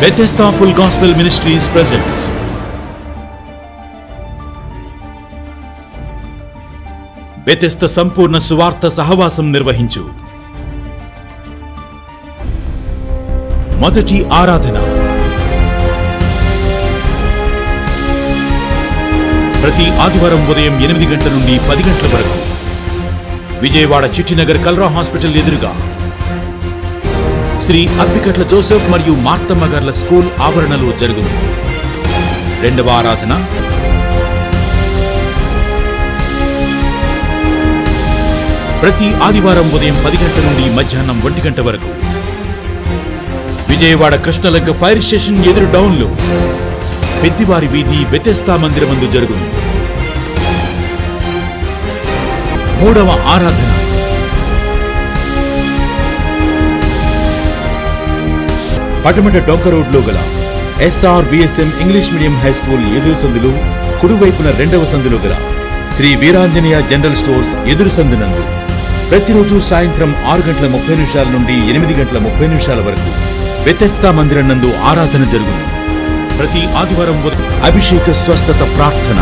Bethesda Full Gospel Ministries presents Bethesda సంపూర్ణ సువార్త సహవాసం నిర్వహించు మొదటి ఆరాధన ప్రతి ఆదివారం ఉదయం ఎనిమిది గంటల నుండి పది గంటల వరకు విజయవాడ చిట్టినగర్ కల్రా హాస్పిటల్ ఎదురుగా శ్రీ అప్పికట్ల జోసెఫ్ మరియు మార్తమ్మ గార్ల స్కూల్ ఆవరణలో జరుగును రెండవ ఆరాధన ప్రతి ఆదివారం ఉదయం పది గంటల నుండి మధ్యాహ్నం ఒంటి గంట వరకు విజయవాడ కృష్ణలంక ఫైర్ స్టేషన్ ఎదురు డౌన్లో పెద్దివారి వీధి బెతెస్తా మందిరమందు జరుగును మూడవ ఆరాధన పటమట డొంక రోడ్లో గల SR VSM English medium high school ఎదురు సందులు కుడివైపున రెండవ సందులో గల శ్రీ వీరాంజనేయ జనరల్ స్టోర్స్ ఎదురు సందునందు ప్రతిరోజు సాయంత్రం ఆరు గంటల ముప్పై నిమిషాల నుండి ఎనిమిది గంటల ముప్పై నిమిషాల వరకు వ్యతస్థా మందిరం నందు ఆరాధన జరుగును ప్రతి ఆదివారం ఉదయం అభిషేక స్వస్థత ప్రార్థన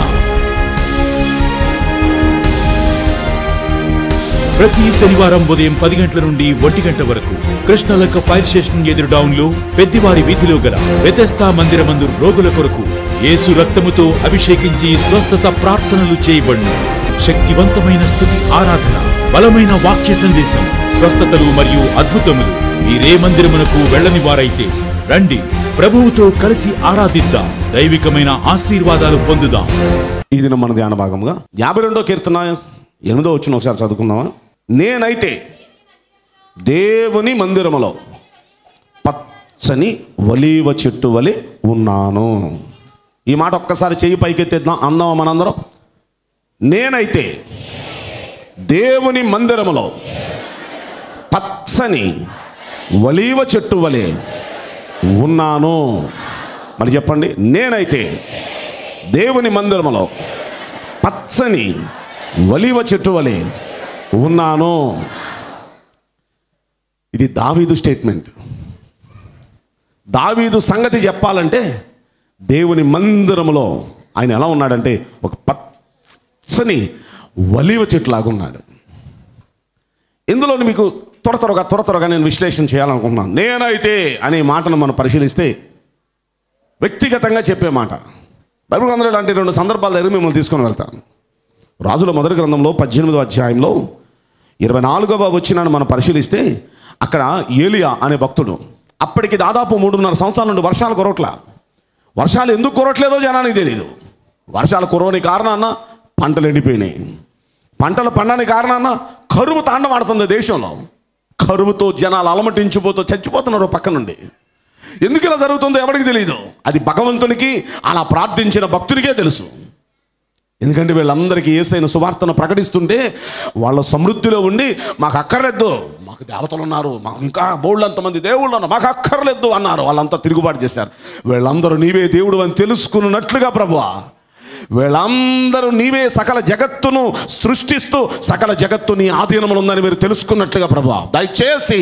ప్రతి శనివారం ఉదయం పది గంటల నుండి ఒంటి గంట వరకు కృష్ణలక్క ఫైర్ స్టేషన్ ఎదురు డౌన్లో పెద్దివారి వీధిలో గల వ్యతస్థా మందిరమందు రోగుల కొరకు యేసు రక్తముతో అభిషేకించి స్వస్థత ప్రార్థనలు చేయబడును శక్తివంతమైన స్థుతి ఆరాధన బలమైన వాక్య సందేశం స్వస్థతలు మరియు అద్భుతములు మీరే మందిరమునకు వెళ్ళని వారైతే రండి ప్రభువుతో కలిసి ఆరాధిద్దాం దైవికమైన ఆశీర్వాదాలు పొందుదాం ఈ దినం మన ధ్యాన భాగముగా యాభై రెండో కీర్తన ఎనిమిదో వచ్చిన ఒకసారి చదువుకుందామా నేనైతే దేవుని మందిరములో పచ్చని ఒలీవ చెట్టు వలె ఉన్నాను ఈ మాట ఒక్కసారి చెయ్యి పైకెత్తేద్దాం అందామా మనందరం నేనైతే దేవుని మందిరములో పచ్చని ఒలీవ చెట్టు వలె ఉన్నాను మరి చెప్పండి నేనైతే దేవుని మందిరములో పచ్చని ఒలివ చెట్టు వలె ఉన్నాను ఇది దావీదు స్టేట్మెంట్ దావీదు సంగతి చెప్పాలంటే దేవుని మందిరములో ఆయన ఎలా ఉన్నాడంటే ఒక పచ్చని ఒలివ చెట్టు లాగా ఉన్నాడు ఇందులో మీకు త్వర త్వరగా త్వర త్వరగా నేను విశ్లేషణ చేయాలనుకుంటున్నాను నేనైతే అనే మాటను మనం పరిశీలిస్తే వ్యక్తిగతంగా చెప్పే మాట బైబిల్ గ్రంథంలో ఇలాంటి రెండు సందర్భాల దగ్గర మిమ్మల్ని తీసుకొని వెళ్తాను రాజుల మొదటి గ్రంథంలో పద్దెనిమిదో అధ్యాయంలో ఇరవై నాలుగవ వచ్చినాన్ని మనం పరిశీలిస్తే అక్కడ ఏలియా అనే భక్తుడు అప్పటికి దాదాపు మూడున్నర సంవత్సరాల నుండి వర్షాలు కురవట్లా వర్షాలు ఎందుకు కురవట్లేదో జనానికి తెలియదు వర్షాలు కురవని కారణాన పంటలు ఎండిపోయినాయి పంటలు పండని కారణాన కరువు తాండవాడుతుంది దేశంలో కరువుతో జనాలు అలమటించిపోతూ చచ్చిపోతున్నారు పక్క నుండి ఎందుకు ఇలా జరుగుతుందో ఎవరికి తెలియదు అది భగవంతునికి అలా ప్రార్థించిన భక్తునికే తెలుసు ఎందుకంటే వీళ్ళందరికీ ఏసైన సువార్తను ప్రకటిస్తుంటే వాళ్ళ సమృద్ధిలో ఉండి మాకు అక్కర్లేదు మాకు దేవతలు ఉన్నారు మాకు ఇంకా బోళ్ళంతమంది దేవుళ్ళు ఉన్నారు మాకు అక్కర్లేదు అన్నారు వాళ్ళంతా తిరుగుబాటు చేశారు వీళ్ళందరూ నీవే దేవుడు అని తెలుసుకున్నట్లుగా ప్రభువా వీళ్ళందరూ నీవే సకల జగత్తును సృష్టిస్తూ సకల జగత్తు నీ ఆధీనంలో ఉందని మీరు తెలుసుకున్నట్లుగా ప్రభా దయచేసి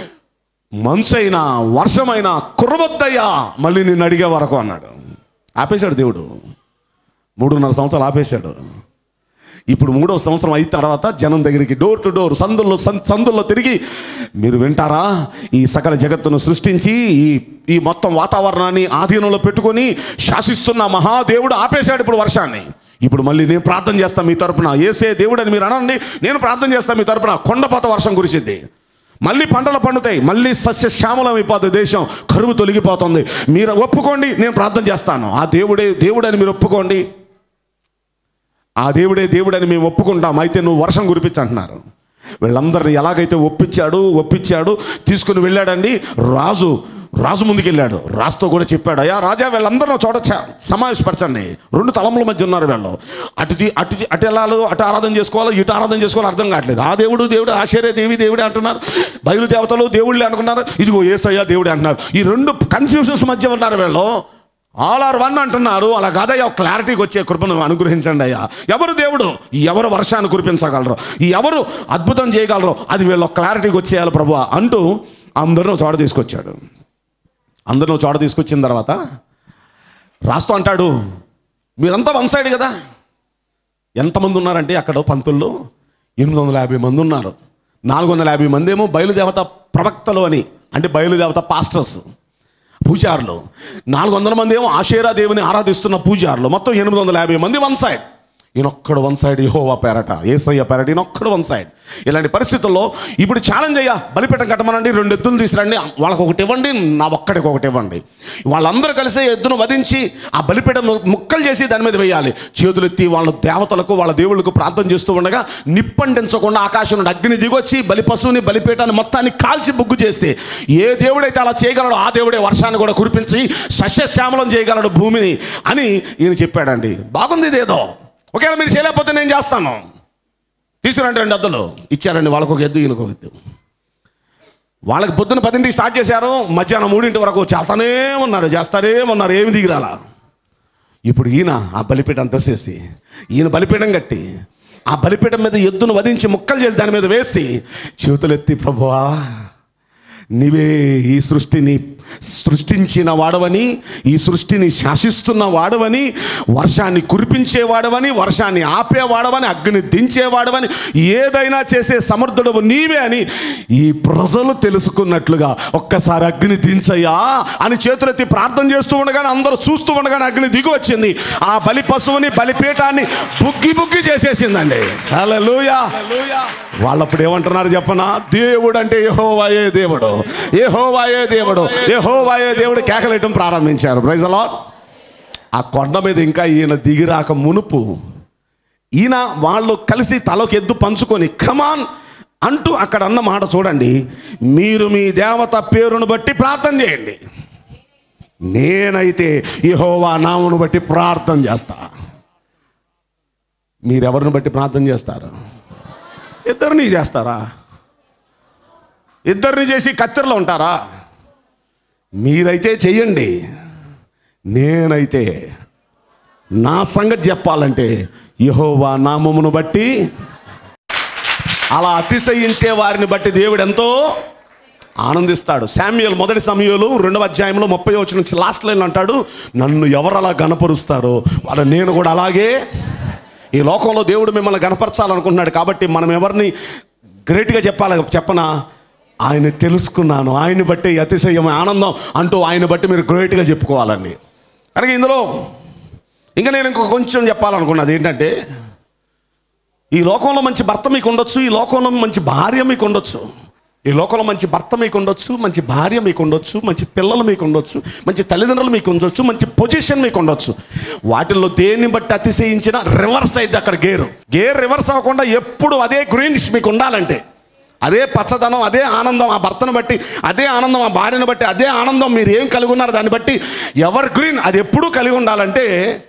మంచైనా వర్షమైనా కురవద్దయ్యా మళ్ళీ నిన్ను అడిగే వరకు అన్నాడు ఆపేశాడు దేవుడు మూడున్నర సంవత్సరాలు ఆపేశాడు ఇప్పుడు మూడవ సంవత్సరం అయిన తర్వాత జనం దగ్గరికి డోర్ టు డోర్ సందుల్లో సం- సందుల్లో తిరిగి మీరు వింటారా ఈ సకల జగత్తును సృష్టించి ఈ ఈ మొత్తం వాతావరణాన్ని ఆధీనంలో పెట్టుకొని శాసిస్తున్న మహాదేవుడు ఆపేశాడు ఇప్పుడు వర్షాన్ని ఇప్పుడు మళ్ళీ నేను ప్రార్థన చేస్తాను మీ తరపున ఏసే దేవుడు అని మీరు అనండి నేను ప్రార్థన చేస్తాను మీ తరపున కొండపాత వర్షం కురిసిద్ది మళ్ళీ పంటలు పండుతాయి మళ్ళీ సస్య శ్యామలం అయిపోతుంది దేశం కరువు తొలగిపోతుంది మీరు ఒప్పుకోండి నేను ప్రార్థన చేస్తాను ఆ దేవుడే దేవుడని మీరు ఒప్పుకోండి ఆ దేవుడే దేవుడని మేము ఒప్పుకుంటాం అయితే నువ్వు వర్షం కురిపించంటున్నారు వీళ్ళందరిని ఎలాగైతే ఒప్పించాడు ఒప్పించాడు తీసుకుని వెళ్ళాడండి రాజు రాజు ముందుకు వెళ్ళాడు రాజుతో కూడా చెప్పాడు అయ్యా రాజా వీళ్ళందరూ చూడొచ్చా సమావేశపరచండి రెండు తలముల మధ్య ఉన్నారు వీళ్ళు అటు ది- అటు ది- అటు వెళ్ళాలో అటు ఆరాధన చేసుకోవాలో ఇటు ఆరాధన చేసుకోవాలో అర్థం కావట్లేదు ఆ దేవుడు దేవుడు ఆశ్చర్య దేవి దేవుడే అంటున్నారు బయలు దేవతలు దేవుళ్ళే అనుకున్నారు ఇదిగో ఏసయ్య దేవుడే అంటున్నారు ఈ రెండు కన్ఫ్యూషన్స్ మధ్య ఉన్నారు వీళ్ళు ఆల్ ఆర్ వన్ అంటున్నారు అలా కాదయ్యా ఒక క్లారిటీకి వచ్చే కృపను అనుగ్రహించండి అయ్యా ఎవరు దేవుడు ఎవరు వర్షాన్ని కురిపించగలరు ఎవరు అద్భుతం చేయగలరు అది వీళ్ళ క్లారిటీకి వచ్చేయాలి ప్రభు అంటూ అందరిని ఒక చోట తీసుకొచ్చాడు అందరిని ఒక చోట తీసుకొచ్చిన తర్వాత రాస్తూ అంటాడు మీరంతా వన్ సైడ్ కదా ఎంతమంది ఉన్నారంటే అక్కడ పంతుల్లో ఎనిమిది వందల యాభై మంది ఉన్నారు నాలుగు వందల యాభై మంది ఏమో బయలుదేవత ప్రవక్తలు అని అంటే బయలుదేవత పాస్టర్స్ పూజారులు నాలుగు వందల మంది ఏమో ఆశేరా దేవుని ఆరాధిస్తున్న పూజారులు మొత్తం ఎనిమిది వందల యాభై మంది వన్ సైడ్ ఈయనొక్కడు వన్ సైడ్ యహోవా పేరట ఏసయ్య పేరట ఈయనొక్కడు వన్ సైడ్ ఇలాంటి పరిస్థితుల్లో ఇప్పుడు ఛాలెంజ్ అయ్యా బలిపీఠం కట్టమనండి రెండు ఎద్దులు తీసురండి వాళ్ళకి ఒకటి ఇవ్వండి నా ఒక్కడికి ఒకటి ఇవ్వండి వాళ్ళందరూ కలిసి ఎద్దును వధించి ఆ బలిపీఠం ముక్కలు చేసి దాని మీద వేయాలి చేతులు ఎత్తి వాళ్ళ దేవతలకు వాళ్ళ దేవుళ్ళకు ప్రార్థన చేస్తూ ఉండగా నిప్పంటించకుండా ఆకాశం నుండి అగ్ని దిగొచ్చి బలి పశువుని బలిపీఠాన్ని మొత్తాన్ని కాల్చి బుగ్గు చేస్తే ఏ దేవుడైతే అలా చేయగలడో ఆ దేవుడే వర్షాన్ని కూడా కురిపించి సస్యశ్యామలం చేయగలడు భూమిని అని ఈయన చెప్పాడండి బాగుంది ఇదేదో ఒకవేళ మీరు చేయలేకపోతే నేను చేస్తాను తీసుకురండి రెండు ఎద్దులు ఇచ్చారండి వాళ్ళకు ఒక ఎద్దు ఈయనకు ఒక ఎద్దు వాళ్ళకి పొద్దున్న పదింటికి స్టార్ట్ చేశారు మధ్యాహ్నం మూడింటి వరకు చేస్తానే ఉన్నారు చేస్తానే ఉన్నారు ఏమి దిగిరాలా ఇప్పుడు ఈయన ఆ బలిపీఠం తోసేసి ఈయన బలిపీఠం కట్టి ఆ బలిపీఠం మీద ఎద్దును వధించి ముక్కలు చేసి దాని మీద వేసి చేతులెత్తి ప్రభువా నీవే ఈ సృష్టిని సృష్టించిన వాడవని ఈ సృష్టిని శాసిస్తున్న వాడవని వర్షాన్ని కురిపించేవాడవని వర్షాన్ని ఆపేవాడవని అగ్ని దించేవాడవని ఏదైనా చేసే సమర్థుడవు నీవే అని ఈ ప్రజలు తెలుసుకున్నట్లుగా ఒక్కసారి అగ్ని దించయ్యా అని చేతులెత్తి ప్రార్థన చేస్తూ ఉండగానే అందరూ చూస్తూ ఉండగానే అగ్ని దిగి వచ్చింది ఆ బలి పశువుని బలిపీఠాన్ని బుగ్గి బుగ్గి చేసేసిందండి హల్లెలూయా వాళ్ళప్పుడు ఏమంటున్నారు చెప్పనా దేవుడు అంటే యెహోవాయే దేవుడు యెహోవాయే దేవుడు యెహోవాయే దేవుడు కేకలేయటం ప్రారంభించారు ప్రైజ్ అలా ఆ కొండ మీద ఇంకా ఈయన దిగిరాక మునుపు ఈయన వాళ్ళు కలిసి తలోకి ఎద్దు పంచుకొని కమాన్ అంటూ అక్కడ అన్న మాట చూడండి మీరు మీ దేవత పేరును బట్టి ప్రార్థన చేయండి నేనైతే యెహోవా నామును బట్టి ప్రార్థన చేస్తా మీరెవరిని బట్టి ప్రార్థన చేస్తారు ఇద్దరిని చేస్తారా ఇద్దరిని చేసి కత్తెరలో ఉంటారా మీరైతే చెయ్యండి నేనైతే నా సంగతి చెప్పాలంటే యహోవా నామమును బట్టి అలా అతిశయించే వారిని బట్టి దేవుడు ఎంతో ఆనందిస్తాడు శామ్యుయల్ మొదటి సమయంలో రెండవ అధ్యాయంలో ముప్పై వచ్చిన నుంచి లాస్ట్ లైన్ అంటాడు నన్ను ఎవరు అలా గనపరుస్తారో వాళ్ళ నేను కూడా అలాగే ఈ లోకంలో దేవుడు మిమ్మల్ని గనపరచాలనుకుంటున్నాడు కాబట్టి మనం ఎవరిని గ్రేట్గా చెప్పాలి చెప్పనా ఆయన తెలుసుకున్నాను ఆయన్ని బట్టి అతిశయం ఆనందం అంటూ ఆయన బట్టి మీరు గ్రేట్గా చెప్పుకోవాలండి కనుక ఇందులో ఇంకా నేను ఇంకో కొంచెం చెప్పాలనుకున్నది ఏంటంటే ఈ లోకంలో మంచి భర్త మీకు ఉండొచ్చు ఈ లోకంలో మంచి భార్య మీకు ఉండొచ్చు ఈ లోకంలో మంచి భర్త మీకు ఉండొచ్చు మంచి భార్య మీకు ఉండొచ్చు మంచి పిల్లలు మీకు ఉండొచ్చు మంచి తల్లిదండ్రులు మీకు ఉండొచ్చు మంచి పొజిషన్ మీకు ఉండొచ్చు వాటిల్లో దేన్ని బట్టి అతిశయించిన రివర్స్ అయింది అక్కడ గేరు గేర్ రివర్స్ అవ్వకుండా ఎప్పుడు అదే గ్రీనిష్ మీకు ఉండాలంటే అదే పచ్చదనం అదే ఆనందం ఆ భర్తను బట్టి అదే ఆనందం ఆ భార్యను బట్టి అదే ఆనందం మీరు ఏం కలిగి ఉన్నారు దాన్ని బట్టి ఎవర్ గ్రీన్ అది ఎప్పుడూ కలిగి ఉండాలంటే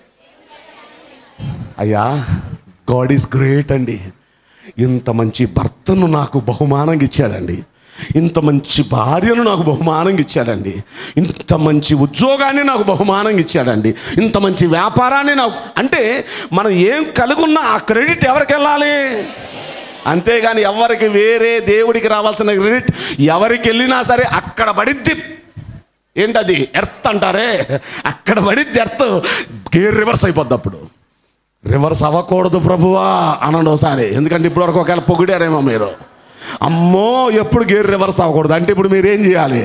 అయ్యా గాడ్ ఈజ్ గ్రేట్ అండి ఇంత మంచి భర్తను నాకు బహుమానంగా ఇచ్చాడండి ఇంత మంచి భార్యను నాకు బహుమానంగా ఇచ్చాడండి ఇంత మంచి ఉద్యోగాన్ని నాకు బహుమానంగా ఇచ్చాడండి ఇంత మంచి వ్యాపారాన్ని నాకు అంటే మనం ఏం కలుగున్నా ఆ క్రెడిట్ ఎవరికి వెళ్ళాలి అంతేగాని ఎవరికి వేరే దేవుడికి రావాల్సిన క్రెడిట్ ఎవరికి వెళ్ళినా సరే అక్కడ పడిద్ది ఏంటది ఎర్త్ అంటారే అక్కడ పడిద్ది ఎర్త్ గేర్ రివర్స్ అయిపోద్ది అప్పుడు రివర్స్ అవ్వకూడదు ప్రభువా అనండి ఒకసారి ఎందుకంటే ఇప్పుడు వరకు ఒకవేళ పొగిడారేమో మీరు అమ్మో ఎప్పుడు గేర్ రివర్స్ అవ్వకూడదు అంటే ఇప్పుడు మీరు ఏం చేయాలి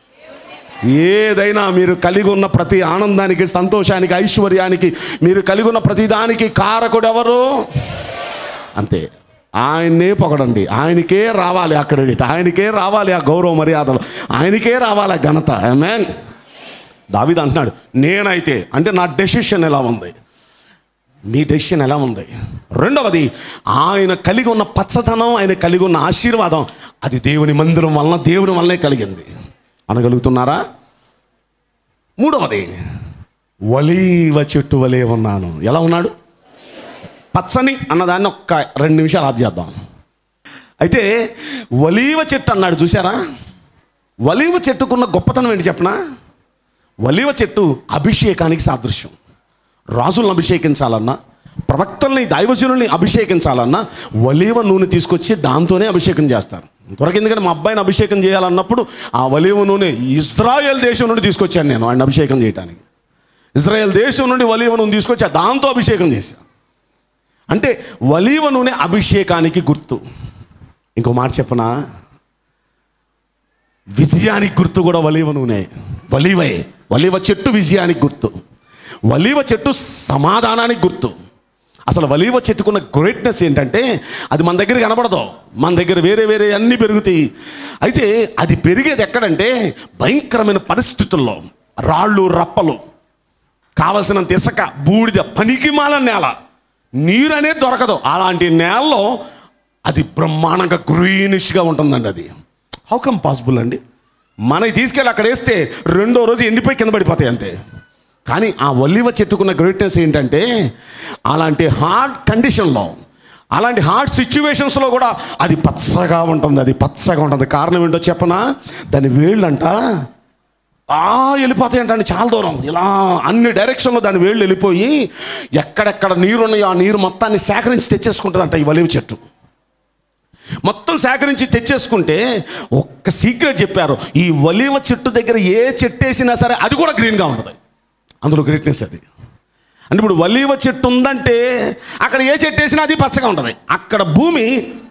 ఏదైనా మీరు కలిగి ఉన్న ప్రతి ఆనందానికి సంతోషానికి ఐశ్వర్యానికి మీరు కలిగి ఉన్న ప్రతి దానికి కారకుడు ఎవరు అంతే ఆయన్నే పొగడండి ఆయనకే రావాలి ఆ క్రెడిట్ ఆయనకే రావాలి ఆ గౌరవ మర్యాదలు ఆయనకే రావాలి ఆ ఘనత ఆమెన్ దావిద అంటున్నాడు నేనైతే అంటే నా డెసిషన్ ఎలా ఉంది మీ డెసిషన్ ఎలా ఉంది రెండవది ఆయన కలిగి ఉన్న పచ్చదనం ఆయన కలిగి ఉన్న ఆశీర్వాదం అది దేవుని మందిరం వలన దేవుని వల్లనే కలిగింది అనగలుగుతున్నారా మూడవది వలీవ చెట్టు వలె ఉన్నాను ఎలా ఉన్నాడు పచ్చని అన్నదాన్ని ఒక్క రెండు నిమిషాలు ఆప్ చేద్దాం అయితే వలీవ చెట్టు అన్నాడు చూసారా వలీవ చెట్టుకున్న గొప్పతనం ఏంటి చెప్పనా వలీవ చెట్టు అభిషేకానికి సాదృశ్యం రాజులను అభిషేకించాలన్నా ప్రవక్తల్ని దైవజనుల్ని అభిషేకించాలన్నా వలీవ నూనె తీసుకొచ్చి దాంతోనే అభిషేకం చేస్తారు ఇంతవరకు ఎందుకంటే మా అబ్బాయిని అభిషేకం చేయాలన్నప్పుడు ఆ వలీవ నూనె ఇజ్రాయెల్ దేశం నుండి తీసుకొచ్చాను నేను ఆయన అభిషేకం చేయడానికి ఇజ్రాయెల్ దేశం నుండి వలీవ నూనె తీసుకొచ్చి దాంతో అభిషేకం చేశాను అంటే వలీవ నూనె అభిషేకానికి గుర్తు ఇంకో మాట చెప్పనా విజయానికి గుర్తు కూడా వలీవ నూనె వలీవే వలీవ చెట్టు విజయానికి గుర్తు వలీవ చెట్టు సమాధానానికి గుర్తు అసలు వలీవ చెట్టుకున్న గ్రేట్నెస్ ఏంటంటే అది మన దగ్గర కనబడదు మన దగ్గర వేరే వేరే అన్నీ పెరుగుతాయి అయితే అది పెరిగేది ఎక్కడంటే భయంకరమైన పరిస్థితుల్లో రాళ్ళు రప్పలు కావలసినంత ఇసుక బూడిద పనికిమాల నేల నీరు అనేది దొరకదు అలాంటి నేలలో అది బ్రహ్మాండంగా గ్రీనిష్గా ఉంటుందండి అది హౌ కమ్ పాసిబుల్ అండి మనకి తీసుకెళ్ళి అక్కడ వేస్తే రెండో రోజు ఎండిపోయి కింద పడిపోతాయి అంతే కానీ ఆ ఒలివ చెట్టుకున్న గ్రేట్నెస్ ఏంటంటే అలాంటి హార్డ్ కండిషన్లో అలాంటి హార్డ్ సిచ్యువేషన్స్లో కూడా అది పచ్చగా ఉంటుంది అది పచ్చగా ఉంటుంది కారణం ఏంటో చెప్పనా దాని వేళ్ళంట ఆ వెళ్ళిపోతాయి అంటే చాలా దూరం ఇలా అన్ని డైరెక్షన్లో దాని వేళ్ళు వెళ్ళిపోయి ఎక్కడెక్కడ నీరు ఉన్నాయో ఆ నీరు మొత్తాన్ని సేకరించి తెచ్చేసుకుంటుందంట ఈ వలివి చెట్టు మొత్తం సేకరించి తెచ్చేసుకుంటే ఒక్క సీక్రెట్ చెప్పారు ఈ వలివ చెట్టు దగ్గర ఏ చెట్టు వేసినా సరే అది కూడా గ్రీన్గా ఉంటుంది అందులో గ్రేట్నెస్ అది అంటే ఇప్పుడు వలీవ చెట్టు ఉందంటే అక్కడ ఏ చెట్టు వేసినా అది పచ్చగా ఉంటుంది అక్కడ భూమి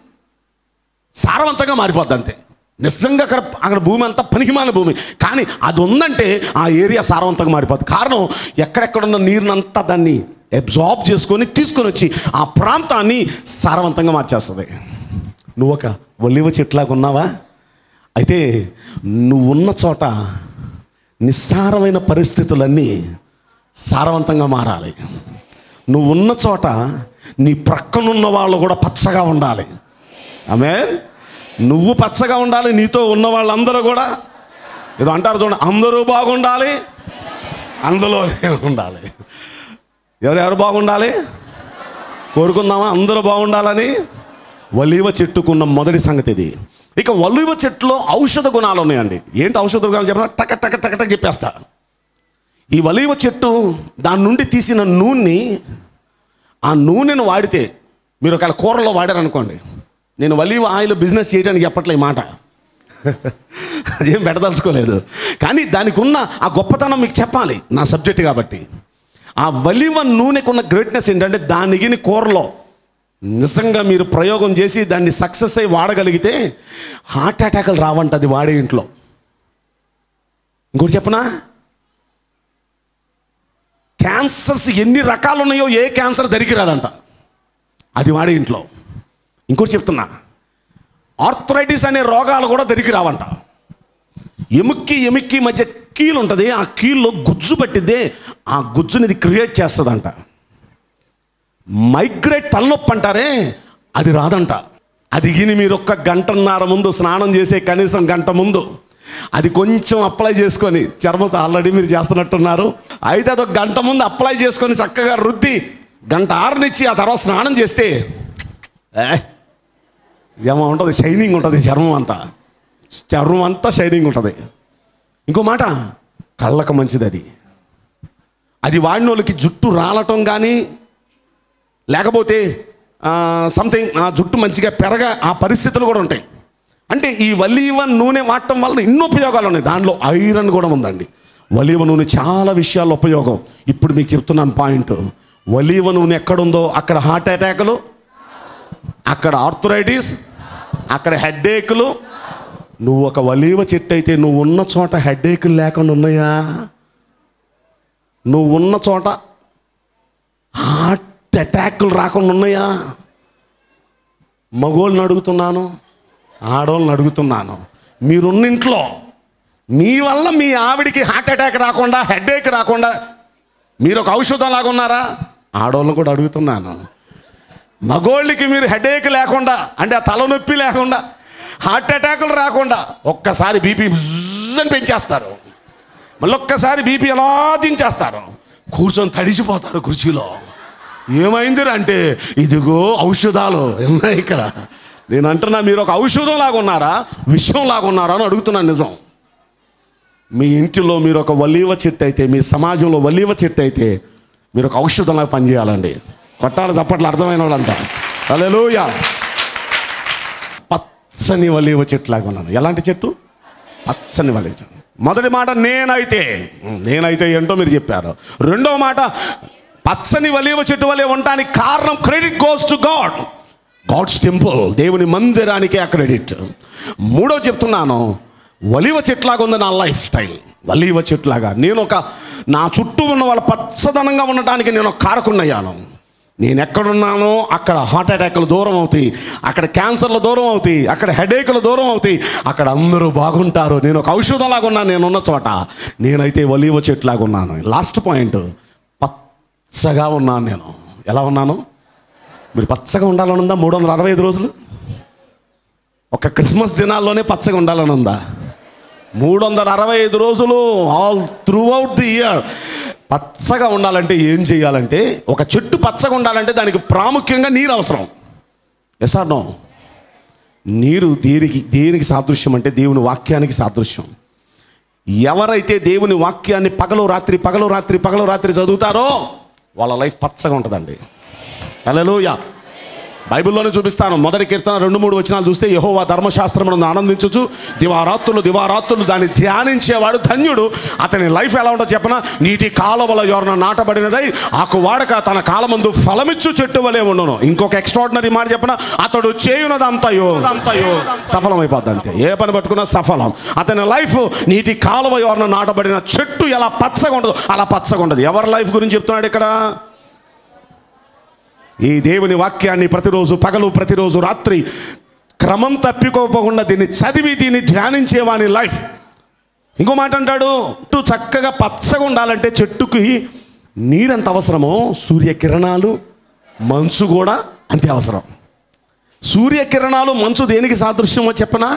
సారవంతంగా మారిపోద్ది అంతే నిజంగా అక్కడ అక్కడ భూమి అంతా పనికిమాల భూమి కానీ అది ఉందంటే ఆ ఏరియా సారవంతంగా మారిపోద్ది కారణం ఎక్కడెక్కడ ఉన్న నీరునంతా దాన్ని అబ్జార్బ్ చేసుకొని తీసుకొని వచ్చి ఆ ప్రాంతాన్ని సారవంతంగా మార్చేస్తుంది నువ్వు ఒక ఒలివ చెట్లాగా ఉన్నావా అయితే నువ్వు ఉన్న చోట నిస్సారమైన పరిస్థితులన్నీ సారవంతంగా మారాలి నువ్వు ఉన్న చోట నీ ప్రక్కనున్న వాళ్ళు కూడా పచ్చగా ఉండాలి ఆమె నువ్వు పచ్చగా ఉండాలి నీతో ఉన్న వాళ్ళందరూ కూడా ఏదో అంటారు చూడండి అందరూ బాగుండాలి అందులో నేను ఉండాలి ఎవరెవరు బాగుండాలి కోరుకుందామా అందరూ బాగుండాలని వలీవ చెట్టుకున్న మొదటి సంగతి ఇది ఇక వలీవ చెట్టులో ఔషధ గుణాలు ఉన్నాయండి ఏంటి ఔషధ గుణాలు చెప్పిన టక టక టక టక చెప్పేస్తా ఈ వలీవ చెట్టు దాని నుండి తీసిన నూనెని ఆ నూనెను వాడితే మీరు ఒకవేళ కూరలో వాడారనుకోండి నేను వలీవ ఆయిల్ బిజినెస్ చేయడానికి చెప్పట్లే ఈ మాట అదేం పెట్టదలుచుకోలేదు కానీ దానికి ఉన్న ఆ గొప్పతనం మీకు చెప్పాలి నా సబ్జెక్ట్ కాబట్టి ఆ వలివ నూనెకు ఉన్న గ్రేట్నెస్ ఏంటంటే దానిగిని కూరలో నిజంగా మీరు ప్రయోగం చేసి దాన్ని సక్సెస్ అయి వాడగలిగితే హార్ట్ అటాకులు రావంట అది వాడే ఇంట్లో ఇంకోటి చెప్పనా క్యాన్సర్స్ ఎన్ని రకాలు ఉన్నాయో ఏ క్యాన్సర్ దరికి రాదంట అది వాడే ఇంట్లో ఇంకోటి చెప్తున్నా ఆర్థరైటిస్ అనే రోగాలు కూడా దరికి రావంట ఎముక్కి ఎముక్కి మధ్య కీలు ఉంటుంది ఆ కీల్లో గుజ్జు పట్టిద్దే ఆ గుజ్జుని ఇది క్రియేట్ చేస్తుందంట మైగ్రేట్ తలనొప్పి అంటారే అది రాదంట అది గిని మీరు ఒక్క గంటన్నర ముందు స్నానం చేసే కనీసం గంట ముందు అది కొంచెం అప్లై చేసుకొని చర్మం ఆల్రెడీ మీరు చేస్తున్నట్టున్నారు అయితే అది ఒక గంట ముందు అప్లై చేసుకొని చక్కగా రుద్ది గంట ఆరునిచ్చి ఆ తర్వాత స్నానం చేస్తే ఏ ఏమో ఉంటుంది షైనింగ్ ఉంటుంది చర్మం అంతా చర్మం అంతా షైనింగ్ ఉంటుంది ఇంకో మాట కళ్ళకు మంచిది అది అది వాడిన వాళ్ళకి జుట్టు రాలటం కానీ లేకపోతే సంథింగ్ ఆ జుట్టు మంచిగా పెరగ ఆ పరిస్థితులు కూడా ఉంటాయి అంటే ఈ వలీవ నూనె వాడటం వల్ల ఎన్నో ఉపయోగాలు ఉన్నాయి దానిలో ఐరన్ కూడా ఉందండి వలీవ నూనె చాలా విషయాల్లో ఉపయోగం ఇప్పుడు మీకు చెప్తున్నాను పాయింట్ వలీవ నూనె ఎక్కడుందో అక్కడ హార్ట్ అటాకులు అక్కడ ఆర్థరైటిస్ అక్కడ హెడ్ఏకులు నువ్వు ఒక వలీవ చెట్టు అయితే నువ్వు ఉన్న చోట హెడ్ఏకులు లేకుండా ఉన్నాయా నువ్వు ఉన్న చోట హార్ట్ అటాకులు రాకుండా ఉన్నాయా మగోళ్ళని అడుగుతున్నాను ఆడవాళ్ళని అడుగుతున్నాను మీరున్న ఇంట్లో మీ వల్ల మీ ఆవిడికి హార్ట్ అటాక్ రాకుండా హెడేక్ రాకుండా మీరు ఒక ఔషధం లాగా ఉన్నారా ఆడవాళ్ళని కూడా అడుగుతున్నాను మగోళ్ళకి మీరు హెడేక్ లేకుండా అంటే ఆ తలనొప్పి లేకుండా హార్ట్ అటాకులు రాకుండా ఒక్కసారి బీపీ అని పెంచేస్తారు మళ్ళీ ఒక్కసారి బీపీ ఎలా దించేస్తారు కూర్చొని తడిసిపోతారు కుర్చీలో ఏమైందిరా అంటే ఇదిగో ఔషధాలు ఉన్నాయి ఇక్కడ నేను అంటున్నా మీరు ఒక ఔషధం లాగా ఉన్నారా విషం లాగా ఉన్నారా అని అడుగుతున్నాను నిజం మీ ఇంటిలో మీరు ఒక వలీవ చెట్టు అయితే మీ సమాజంలో వలీవ చెట్టు అయితే మీరు ఒక ఔషధంలాగా పనిచేయాలండి కొట్టాలి చప్పట్లు అర్థమైన వాళ్ళంతా హల్లెలూయా పచ్చని వలివ చెట్టులాగా ఉన్నాను ఎలాంటి చెట్టు పచ్చని వలివ చెట్టు మొదటి మాట నేనైతే ఉమ్, నేనైతే ఏంటో మీరు చెప్పారు రెండవ మాట పచ్చని వలివ చెట్టు వలె ఉండటానికి కారణం credit goes to God God's temple దేవుని మందిరానికి ఆ క్రెడిట్ మూడో చెప్తున్నాను వలివ చెట్లాగా ఉంది నా లైఫ్ స్టైల్ వలివ చెట్లాగా నేను ఒక నా చుట్టూ ఉన్న వాళ్ళ పచ్చదనంగా ఉండటానికి నేను ఒక కారకున్నయ్యాను నేను ఎక్కడున్నానో అక్కడ హార్ట్ అటాక్లు దూరం అవుతాయి అక్కడ క్యాన్సర్లు దూరం అవుతాయి అక్కడ హెడేక్లు దూరం అవుతాయి అక్కడ అందరూ బాగుంటారు నేను ఒక ఔషధంలాగా ఉన్నాను నేను ఉన్న చోట నేనైతే వలివ చెట్లాగా ఉన్నాను లాస్ట్ పాయింట్ పచ్చగా ఉన్నాను నేను ఎలా ఉన్నాను మీరు పచ్చగా ఉండాలని ఉందా మూడు వందల అరవై ఐదు రోజులు ఒక క్రిస్మస్ దినాల్లోనే పచ్చగా ఉండాలని ఉందా మూడు వందల అరవై ఐదు రోజులు all throughout the year పచ్చగా ఉండాలంటే ఏం చేయాలంటే ఒక చెట్టు పచ్చగా ఉండాలంటే దానికి ప్రాముఖ్యంగా నీరు అవసరం ఎస్ ఆర్ నో నీరు దేనికి దేనికి సాదృశ్యం అంటే దేవుని వాక్యానికి సాదృశ్యం ఎవరైతే దేవుని వాక్యాన్ని పగలు రాత్రి పగలు రాత్రి పగలు రాత్రి చదువుతారో వాళ్ళ లైఫ్ పచ్చగా ఉంటుందండి హల్లెలూయా బైబిల్లోనే చూపిస్తాను మొదటి కీర్తన రెండు మూడు వచనాలు చూస్తే యహోవా ధర్మశాస్త్రమును ఆనందించుచు దివారాత్రులు దివారాత్రులు దాన్ని ధ్యానించేవాడు ధన్యుడు అతని లైఫ్ ఎలా ఉంటుందో చెప్పన నీటి కాలువల ఎవరిన నాటబడినదై ఆకు వాడక తన కాలమందు ఫలమిచ్చు చెట్టు వలె ఉండును ఇంకొక ఎక్స్ట్రాడినరీ మాట చెప్పన అతడు చేయునదంతయో అంతయో సఫలమైపోద్ది అంతే ఏ పని పట్టుకున్నా సఫలం అతని లైఫ్ నీటి కాలువ ఎవరిన నాటబడిన చెట్టు ఎలా పచ్చగా ఉండదు అలా పచ్చగా ఉండదు ఎవరి లైఫ్ గురించి చెప్తున్నాడు ఇక్కడ ఈ దేవుని వాక్యాన్ని ప్రతిరోజు పగలు ప్రతిరోజు రాత్రి క్రమం తప్పికోకుండా దీన్ని చదివి దీన్ని ధ్యానించే వాని లైఫ్ ఇంకో మాట అంటాడు చెట్టు చక్కగా పచ్చగా ఉండాలంటే చెట్టుకి నీరెంత అవసరమో సూర్యకిరణాలు మంచు కూడా అంతే అవసరం సూర్యకిరణాలు మంచు దేనికి సాదృశ్యమో చెప్పనా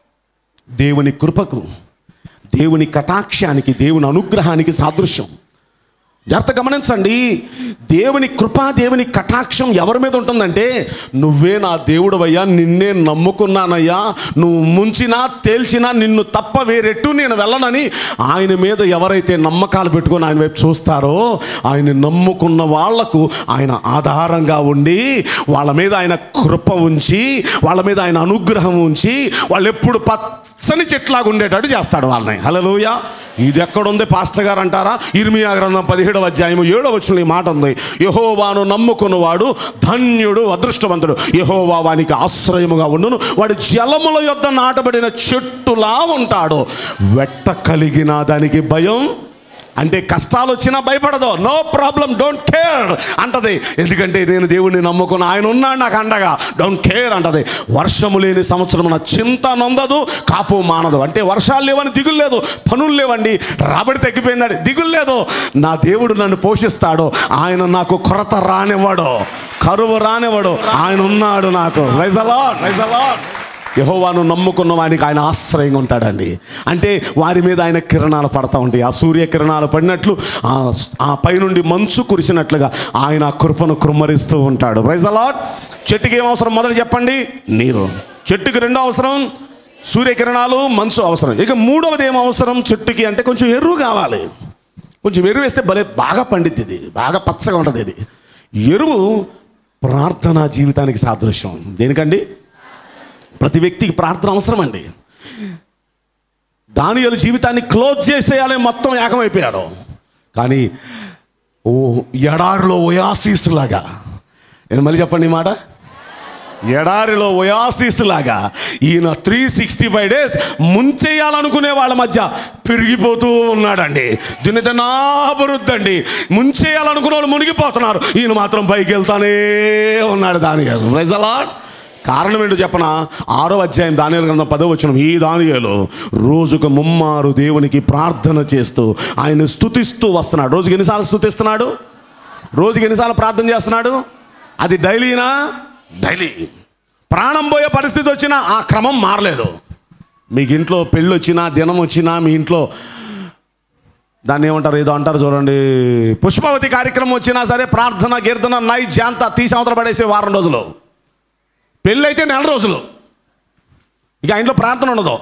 దేవుని కృపకు దేవుని కటాక్షానికి దేవుని అనుగ్రహానికి సాదృశ్యం జాగ్రత్త గమనించండి దేవుని కృప దేవుని కటాక్షం ఎవరి మీద ఉంటుందంటే నువ్వే నా దేవుడవయ్యా నిన్నే నమ్ముకున్నానయ్యా నువ్వు ముంచినా తేల్చినా నిన్ను తప్ప వేరెట్టు నేను వెళ్ళనని ఆయన మీద ఎవరైతే నమ్మకాలు పెట్టుకొని ఆయన వైపు చూస్తారో ఆయన నమ్ముకున్న వాళ్లకు ఆయన ఆధారంగా ఉండి వాళ్ళ మీద ఆయన కృప ఉంచి వాళ్ళ మీద ఆయన అనుగ్రహం ఉంచి వాళ్ళు ఎప్పుడు పచ్చని చెట్లాగా ఉండేటట్టు చేస్తాడు వాళ్ళని హలోయ ఇది ఎక్కడుంది పాస్టర్ గారు అంటారా ఇర్మియా గ్రంథం పదిహేడవ అధ్యాయము ఏడవ వచ్చిన ఈ మాట ఉంది యహోవాను నమ్ముకున్నవాడు ధన్యుడు అదృష్టవంతుడు యహోవా వానికి ఆశ్రయముగా ఉండును వాడు జలముల యొద్ద నాటబడిన చెట్టులా ఉంటాడు వెట్ట కలిగిన దానికి భయం అంటే కష్టాలు వచ్చినా భయపడదు నో ప్రాబ్లం డోంట్ కేర్ అంటది ఎందుకంటే నేను దేవుడిని నమ్ముకున్న ఆయన ఉన్నాడు నాకు అండగా డోంట్ కేర్ అంటది వర్షము లేని సంవత్సరం నా చింత నొందదు కాపు మానదు అంటే వర్షాలు లేవని దిగులు లేదు పనులు లేవండి రాబడి తగ్గిపోయిందండి దిగులు లేదు నా దేవుడు నన్ను పోషిస్తాడు ఆయన నాకు కొరత రానివ్వడు కరువు రానివ్వడు ఆయన ఉన్నాడు నాకు రైజలా రైజలా యహోవాను నమ్ముకున్న వానికి ఆయన ఆశ్రయంగా ఉంటాడండి అంటే వారి మీద ఆయన కిరణాలు పడతా ఉంటాయి ఆ సూర్య కిరణాలు పడినట్లు ఆ ఆ పైనుండి మంచు కురిసినట్లుగా ఆయన ఆ కృపను కృమ్మరిస్తూ ఉంటాడు ప్రైజ్ అలాట్ చెట్టుకి ఏం అవసరం మొదలు చెప్పండి నీరు చెట్టుకి రెండో అవసరం సూర్యకిరణాలు మంచు అవసరం ఇక మూడవది ఏం అవసరం చెట్టుకి అంటే కొంచెం ఎరువు కావాలి కొంచెం ఎరువు వేస్తే భలే బాగా పండిద్ది ఇది బాగా పచ్చగా ఉంటుంది ఇది ఎరువు ప్రార్థనా జీవితానికి సాదృశ్యం దేనికండి ప్రతి వ్యక్తికి ప్రార్థన అవసరం అండి దానియలు జీవితాన్ని క్లోజ్ చేసేయాలి మొత్తం ఏకమైపోయాడు కానీ ఓ ఎడారిలో ఒయాసిస్ లాగా నేను మళ్ళీ చెప్పండి ఈ మాట ఎడారిలో ఒయాసిస్ లాగా ఈయన త్రీ సిక్స్టీ ఫైవ్ డేస్ ముంచేయాలనుకునే వాళ్ళ మధ్య పెరిగిపోతూ ఉన్నాడండి దీని నాబరుద్దండి ముంచేయాలనుకునే వాళ్ళు మునిగిపోతున్నారు ఈయన మాత్రం పైకి వెళ్తానే ఉన్నాడు దాని రైజలాడ్ కారణం ఏంటో చెప్పన ఆరో అధ్యాయం దానియాల గ్రంథం పదో వచ్చిన ఈ దానియాలు రోజుకు ముమ్మారు దేవునికి ప్రార్థన చేస్తూ ఆయన స్తుతిస్తూ వస్తున్నాడు రోజుకి ఎన్నిసార్లు స్తుతిస్తున్నాడు రోజుకి ఎన్నిసార్లు ప్రార్థన చేస్తున్నాడు అది డైలీనా డైలీ ప్రాణం పోయే పరిస్థితి వచ్చినా ఆ క్రమం మారలేదు మీకు ఇంట్లో పెళ్ళి వచ్చినా దినం వచ్చినా మీ ఇంట్లో దాన్ని ఏమంటారు ఏదో అంటారు చూడండి పుష్పవతి కార్యక్రమం వచ్చినా సరే ప్రార్థన కీర్తన నై జాంతా తీసి అవతల పడేసే వారం రోజులు పెళ్ళి అయితే నెల రోజులు ఇక ఆ ఇంట్లో ప్రార్థన ఉండదు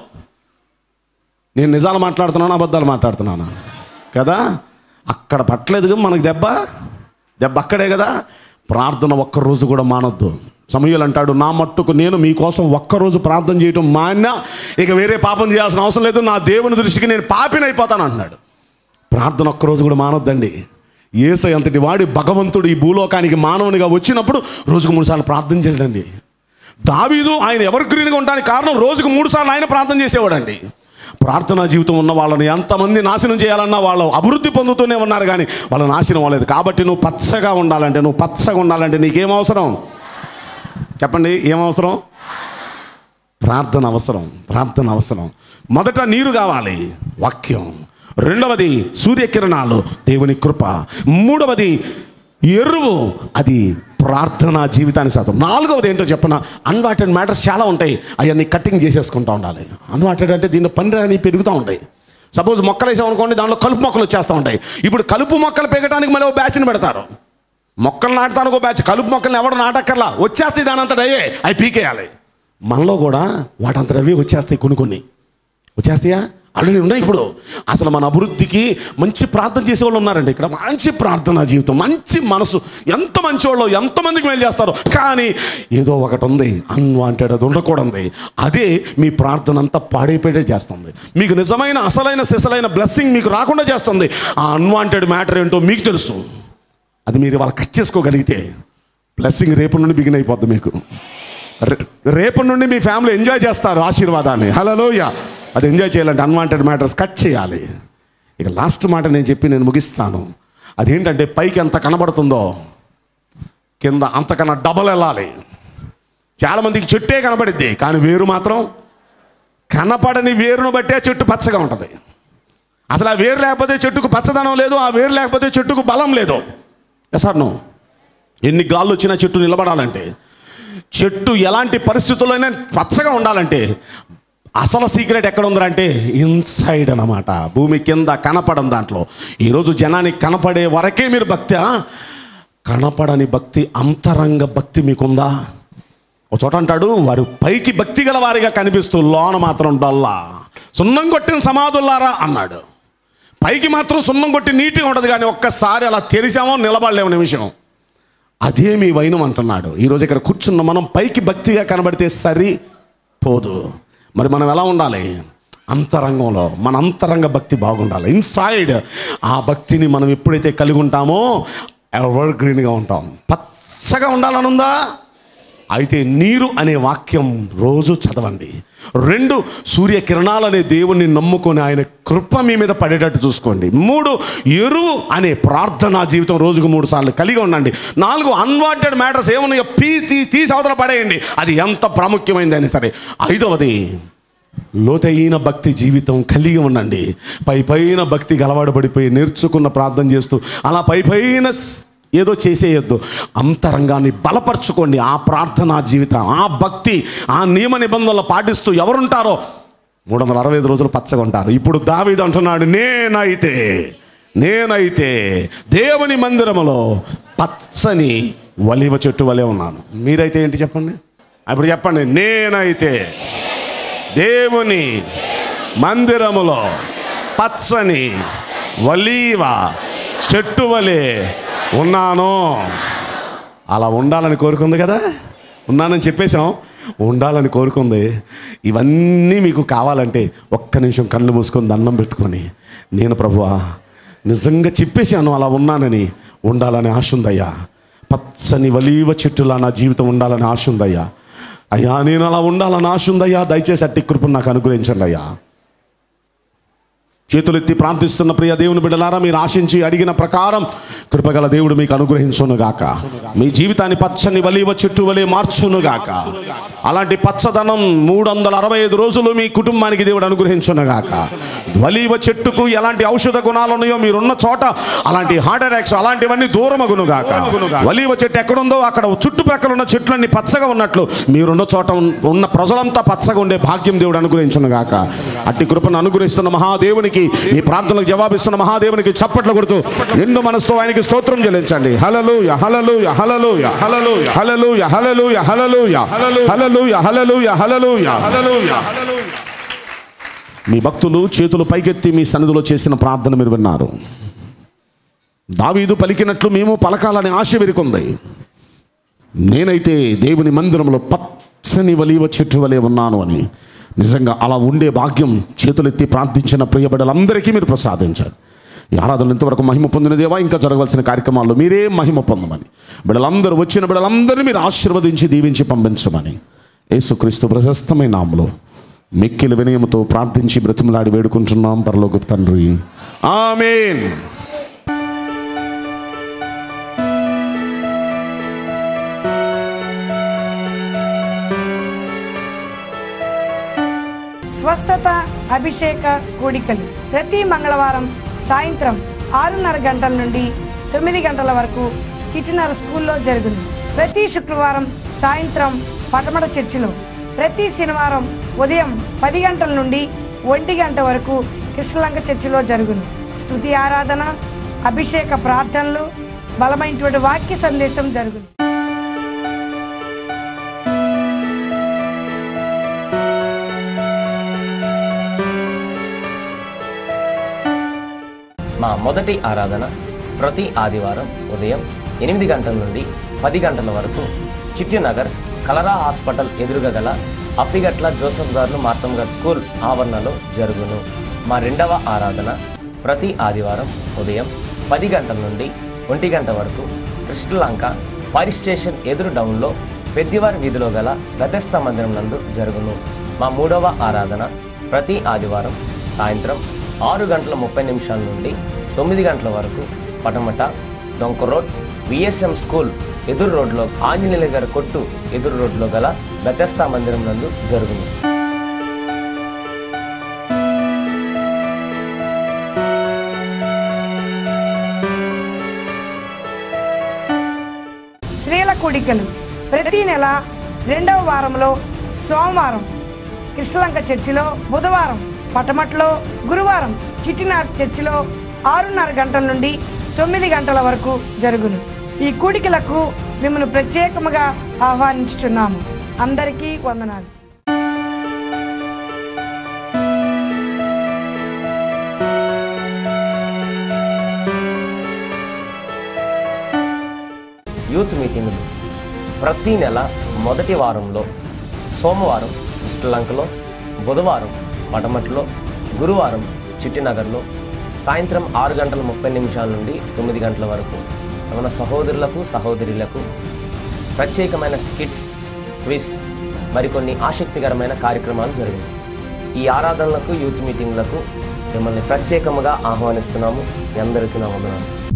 నేను నిజాలు మాట్లాడుతున్నాను అబద్ధాలు మాట్లాడుతున్నాను కదా అక్కడ పట్టలేదు మనకు దెబ్బ దెబ్బ అక్కడే కదా ప్రార్థన ఒక్క రోజు కూడా మానొద్దు సమూహలు అంటాడు నా మట్టుకు నేను మీకోసం ఒక్కరోజు ప్రార్థన చేయటం మాన్నా ఇక వేరే పాపం చేయాల్సిన అవసరం లేదు నా దేవుని దృష్టికి నేను పాపినైపోతాను అంటున్నాడు ప్రార్థన ఒక్కరోజు కూడా మానొద్దండి ఏసై అంతటి వాడి భగవంతుడు ఈ భూలోకానికి మానవునిగా వచ్చినప్పుడు రోజుకు మూడు సార్లు ప్రార్థన చేశాడండి దావీదు ఆయన ఎవరు గ్రీన్గా ఉండడానికి కారణం రోజుకు మూడు సార్లు ఆయన ప్రార్థన చేసేవాడండి ప్రార్థనా జీవితం ఉన్న వాళ్ళని ఎంతమంది నాశనం చేయాలన్నా వాళ్ళు అభివృద్ధి పొందుతూనే ఉన్నారు కానీ వాళ్ళ నాశనం అవ్వలేదు కాబట్టి నువ్వు పచ్చగా ఉండాలంటే నువ్వు పచ్చగా ఉండాలంటే నీకేం అవసరం చెప్పండి ఏం అవసరం ప్రార్థన అవసరం ప్రార్థన అవసరం మొదట నీరు కావాలి వాక్యం రెండవది సూర్యకిరణాలు దేవుని కృప మూడవది ఎరువు అది ప్రార్థన జీవితానికి శాతం నాలుగవది ఏంటో చెప్పన అన్వాంటెడ్ మ్యాటర్స్ చాలా ఉంటాయి అవన్నీ కటింగ్ చేసేసుకుంటూ ఉండాలి అన్వాంటెడ్ అంటే దీన్ని పని అని పెరుగుతూ ఉంటాయి సపోజ్ మొక్కలు వేసాం అనుకోండి దాంట్లో కలుపు మొక్కలు వచ్చేస్తూ ఉంటాయి ఇప్పుడు కలుపు మొక్కలు పెరగడానికి మళ్ళీ ఓ బ్యాచ్ని పెడతారు మొక్కలు నాటుతానికి ఒక బ్యాచ్ కలుపు మొక్కల్ని ఎవడు నాటక్కర్లా వచ్చేస్తాయి దాని అంతట అయ్యే అవి పీకేయాలి మనలో కూడా వాటంతట అవే వచ్చేస్తాయి కొన్ని కొన్ని వచ్చేస్తాయా ఆల్రెడీ ఉన్నాయి ఇప్పుడు అసలు మన అభివృద్ధికి మంచి ప్రార్థన చేసే వాళ్ళు ఉన్నారండి ఇక్కడ మంచి ప్రార్థనా జీవితం మంచి మనసు ఎంత మంచి వాళ్ళు ఎంతమందికి మేలు చేస్తారు కానీ ఏదో ఒకటి ఉంది అన్వాంటెడ్ అది ఉండకూడదు అదే మీ ప్రార్థన అంతా పాడైపోయే చేస్తుంది మీకు నిజమైన అసలైన సిసలైన బ్లెస్సింగ్ మీకు రాకుండా చేస్తుంది ఆ అన్వాంటెడ్ మ్యాటర్ ఏంటో మీకు తెలుసు అది మీరు వాళ్ళ కట్ చేసుకోగలిగితే బ్లెస్సింగ్ రేపు నుండి బిగిన్ అయిపోద్ది మీకు రే- రేపు నుండి మీ ఫ్యామిలీ ఎంజాయ్ చేస్తారు ఆశీర్వాదాన్ని హలోయ అది ఎంజాయ్ చేయాలంటే అన్వాంటెడ్ మ్యాటర్స్ కట్ చేయాలి ఇక లాస్ట్ మాట నేను చెప్పి నేను ముగిస్తాను అదేంటంటే పైకి ఎంత కనబడుతుందో కింద అంతకన్నా డబల్ వెళ్ళాలి చాలామందికి చెట్టే కనబడిద్ది కానీ వేరు మాత్రం కనపడని వేరును బట్టే చెట్టు పచ్చగా ఉంటుంది అసలు ఆ వేరు లేకపోతే చెట్టుకు పచ్చదనం లేదు ఆ వేరు లేకపోతే చెట్టుకు బలం లేదు సార్ నో ఎన్ని గాళ్ళు వచ్చినా చెట్టు నిలబడాలంటే చెట్టు ఎలాంటి పరిస్థితుల్లోనే పచ్చగా ఉండాలంటే అసలు సీక్రెట్ ఎక్కడ ఉందంటే ఇన్సైడ్ అన్నమాట భూమి కింద కనపడం దాంట్లో ఈరోజు జనానికి కనపడే వరకే మీరు భక్తి కనపడని భక్తి అంతరంగ భక్తి మీకుందా ఒక చోట అంటాడు వారు పైకి భక్తి గల వారిగా కనిపిస్తూ లోన మాత్రం డొల్లా సున్నం కొట్టిన సమాధుల్లారా అన్నాడు పైకి మాత్రం సున్నం కొట్టి నీట్గా ఉండదు కానీ ఒక్కసారి అలా తెరిచామో నిలబడలేము నిమిషం అదే మీ వైనం అంటున్నాడు ఈరోజు ఇక్కడ కూర్చున్న మనం పైకి భక్తిగా కనబడితే సరి పోదు మరి మనం ఎలా ఉండాలి అంతరంగంలో మన అంతరంగ భక్తి బాగుండాలి ఇన్సైడ్ ఆ భక్తిని మనం ఎప్పుడైతే కలిగి ఉంటామో ఎవర్ గ్రీన్గా ఉంటాం పచ్చగా ఉండాలని ఉందా అయితే నీరు అనే వాక్యం రోజు చదవండి రెండు సూర్యకిరణాలు అనే దేవుణ్ణి నమ్ముకొని ఆయన కృప మీ మీద పడేటట్టు చూసుకోండి మూడు ఎరువు అనే ప్రార్థనా జీవితం రోజుకు మూడు సార్లు కలిగి ఉండండి నాలుగు అన్వాంటెడ్ మ్యాటర్స్ ఏమున్నాయో పీ తీ తీసి అవతల పడేయండి అది ఎంత ప్రాముఖ్యమైందని సరే ఐదవది లోతైన భక్తి జీవితం కలిగి ఉండండి పై పైన భక్తికి అలవాటు పడిపోయి నేర్చుకున్న ప్రార్థన చేస్తూ అలా పై పైన స్- ఏదో చేసేయొద్దు అంతరంగాన్ని బలపరచుకోండి ఆ ప్రార్థనా జీవితం ఆ భక్తి ఆ నియమ నిబంధనలు పాటిస్తూ ఎవరుంటారో మూడు వందల అరవై ఐదు రోజులు పచ్చగా ఉంటారు ఇప్పుడు దావీదు అంటున్నాడు నేనైతే నేనైతే దేవుని మందిరములో పచ్చని వలివ చెట్టు వలె ఉన్నాను మీరైతే ఏంటి చెప్పండి ఇప్పుడు చెప్పండి నేనైతే దేవుని మందిరములో పచ్చని వలీవ చెట్టు వలె ఉన్నాను అలా ఉండాలని కోరుకుంది కదా ఉన్నానని చెప్పేశాం ఉండాలని కోరుకుంది ఇవన్నీ మీకు కావాలంటే ఒక్క నిమిషం కళ్ళు మూసుకొని దండం పెట్టుకొని నేను ప్రభువా నిజంగా చెప్పేశాను అలా ఉన్నానని ఉండాలని ఆశ ఉందయ్యా పచ్చని వలీవ చెట్టులా నా జీవితం ఉండాలని ఆశ ఉందయ్యా అయ్యా నేను అలా ఉండాలని ఆశ ఉందయ్యా దయచేసి అట్టి కృపను నాకు అనుగ్రహించండి అయ్యా చేతులెత్తి ప్రార్థిస్తున్న ప్రియ దేవుని బిడ్డలారా మీరు ఆశించి అడిగిన ప్రకారం కృపగల దేవుడు మీకు అనుగ్రహించునుగాక మీ జీవితాన్ని పచ్చని వలివ చెట్టు వలె మార్చునుగాక అలాంటి పచ్చదనం మూడు వందల అరవై ఐదు రోజులు మీ కుటుంబానికి దేవుడు అనుగ్రహించునుగాక వలివ చెట్టుకు ఎలాంటి ఔషధ గుణాలు ఉన్నాయో మీరున్న చోట అలాంటి హార్ట్ అటాక్స్ అలాంటివన్నీ దూరమగునుగాక వలివ చెట్టు ఎక్కడుందో అక్కడ చుట్టుప్రక్కల ఉన్న చెట్లన్నీ పచ్చగా ఉన్నట్లు మీరున్న చోట ఉన్- ఉన్న ప్రజలంతా పచ్చగా ఉండే భాగ్యం దేవుడు అనుగ్రహించునుగాక అట్టి కృపను అనుగ్రహిస్తున్న మహాదేవునికి ఈ ప్రార్థనలకు జవాబిస్తున్న మహాదేవునికి చప్పట్లు కొడుతూ నిండు మనసుతో ఆయనకి స్తోత్రం చెల్లించండి హలలుయ హలలుయ హలలుయ హలలుయ హలలుయ హలలుయ హలలుయ హలలుయ హలలుయ హలలుయ హలలుయ మీ భక్తులు చేతులు పైకెత్తి మీ సన్నిధిలో చేసిన ప్రార్థన మీరు విన్నారు దావీదు పలికినట్లు మేము పలకాలని ఆశ విరికొంది నేనైతే దేవుని మందిరంలో పచ్చని వలీవ చెట్టు వలె ఉన్నాను అని నిజంగా అలా ఉండే భాగ్యం చేతులెత్తి ప్రార్థించిన ప్రియబిడ్డలందరికీ మీరు ప్రసాదించారు ఈ ఆరాధనలు ఇంతవరకు మహిమ పొందిన దేవా ఇంకా జరగవలసిన కార్యక్రమాల్లో మీరే మహిమ పొందమని బిడ్డలందరూ వచ్చిన బిడ్డలందరినీ మీరు ఆశీర్వదించి దీవించి పంపించమని యేసుక్రీస్తు ప్రశస్తమైన నామలో మిక్కిలి వినయముతో ప్రార్థించి బ్రతిమలాడి వేడుకుంటున్నాం పరలోక తండ్రి ఆమేన్ స్వస్థత అభిషేక కూడికలు ప్రతి మంగళవారం సాయంత్రం ఆరున్నర గంటల నుండి తొమ్మిది గంటల వరకు చిట్టినర స్కూల్లో జరుగును ప్రతి శుక్రవారం సాయంత్రం పటమట చర్చిలో ప్రతి శనివారం ఉదయం పది గంటల నుండి ఒంటి గంట వరకు కృష్ణలంక చర్చిలో జరుగును స్తుతి ఆరాధన అభిషేక ప్రార్థనలు బలమైనటువంటి వాక్య సందేశం జరుగును మా మొదటి ఆరాధన ప్రతి ఆదివారం ఉదయం ఎనిమిది గంటల నుండి పది గంటల వరకు చిట్టినగర్ కలరా హాస్పిటల్ ఎదురుగా గల అప్పిగట్ల జోసఫ్ గారు మార్తమ్ గారు స్కూల్ ఆవరణలో జరుగును మా రెండవ ఆరాధన ప్రతి ఆదివారం ఉదయం పది గంటల నుండి ఒంటి గంట వరకు కృష్ణలంక ఫైర్ స్టేషన్ ఎదురు డౌన్లో పెద్దివారి వీధిలో గల గతస్థ మందిరం నందు జరుగును మా మూడవ ఆరాధన ప్రతి ఆదివారం సాయంత్రం ఆరు గంటల ముప్పై నిమిషాల నుండి తొమ్మిది గంటల వరకు పటమట డొంక రోడ్ విఎస్ఎం స్కూల్ ఎదురు రోడ్లో ఆంజనేయుల గారి కొట్టు ఎదురు రోడ్లో గల బెతస్తా మందిరం నందు జరుగును స్త్రీల కూడికలు ప్రతి నెల రెండవ వారంలో సోమవారం కృష్ణలంక చర్చిలో బుధవారం పటమట్లో గురువారం చిట్టినార్ చర్చిలో ఆరున్నర గంటల నుండి తొమ్మిది గంటల వరకు జరుగును ఈ కూడికలకు మిమ్మల్ని ప్రత్యేకముగా ఆహ్వానించుచున్నాము అందరికీ వందనాలు యూత్ మీటింగులు ప్రతి నెల మొదటి వారంలో సోమవారం శ్రీలంకలో బుధవారం పటమట్లో గురువారం చిట్టినగర్లో సాయంత్రం ఆరు గంటల ముప్పై నిమిషాల నుండి తొమ్మిది గంటల వరకు మన సహోదరులకు సహోదరులకు ప్రత్యేకమైన స్కిట్స్ క్విజ్ మరికొన్ని ఆసక్తికరమైన కార్యక్రమాలు జరిగాయి ఈ ఆరాధనలకు యూత్ మీటింగ్లకు మిమ్మల్ని ప్రత్యేకముగా ఆహ్వానిస్తున్నాము మీ అందరికీ నా వందనాలు